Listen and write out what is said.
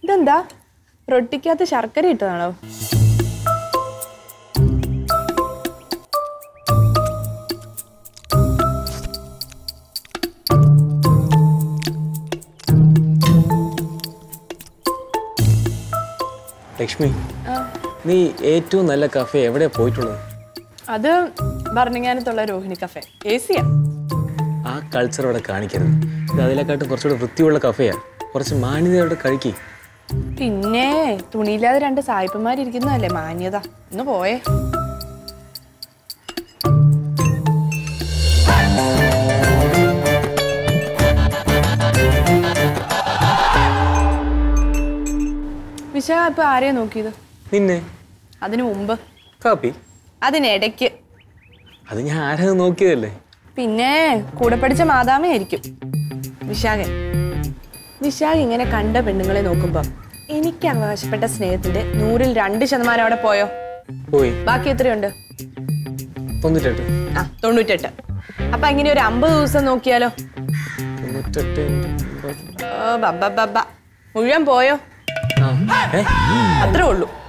ഇതെന്താ റൊട്ടിക്കകത്ത് ശർക്കര ഇട്ടതാണോ ലക്ഷ്മി നീ ഏറ്റവും നല്ല കഫേ എവിടെയാ പോയിട്ടുള്ളത് അത് ഭരണങ്ങാനത്തുള്ള രോഹിണി കഫേ എ സിയാ ആ കൾച്ചർ അവിടെ കാണിക്കരുത് ഇത് അതിനെക്കാട്ടും കുറച്ചുകൂടെ വൃത്തിയുള്ള കഫേയാ കുറച്ച് മാന്യതയോടെ കഴിക്കി പിന്നെ തുണിയില്ലാതെ രണ്ട് സായിപ്പന്മാരിയ്ക്കുന്നതല്ലേ മാന്യത ഒന്ന് പോയേ വിശ ഇപ്പൊ ആരെയാ നോക്കിയത് നിന്നെ അതിനു മുമ്പ് കാപ്പി അതിനിടയ്ക്ക് അത് ഞാൻ ആരാ നോക്കിയതല്ലേ പിന്നെ കൂടെ പഠിച്ച മാതാമയായിരിക്കും വിശാഖൻ വിശാഖ് ഇങ്ങനെ കണ്ട പെണ്ണുങ്ങളെ നോക്കുമ്പോ എനിക്ക് അവകാശപ്പെട്ട സ്നേഹത്തിന്റെ നൂറിൽ രണ്ട് ശതമാനം അവിടെ പോയോ പോയി ബാക്കി എത്രയുണ്ട് തൊണ്ണൂറ്റെട്ട് ആ തൊണ്ണൂറ്റെട്ട് അപ്പൊ ഇങ്ങനെ ഒരു അമ്പത് ദിവസം നോക്കിയാലോ തൊണ്ണൂറ്റെട്ട് ഓ, ബബ്ബ ബബ്ബ മുഴുവൻ പോയോ ആ ഏ അത്രേ ഉള്ളൂ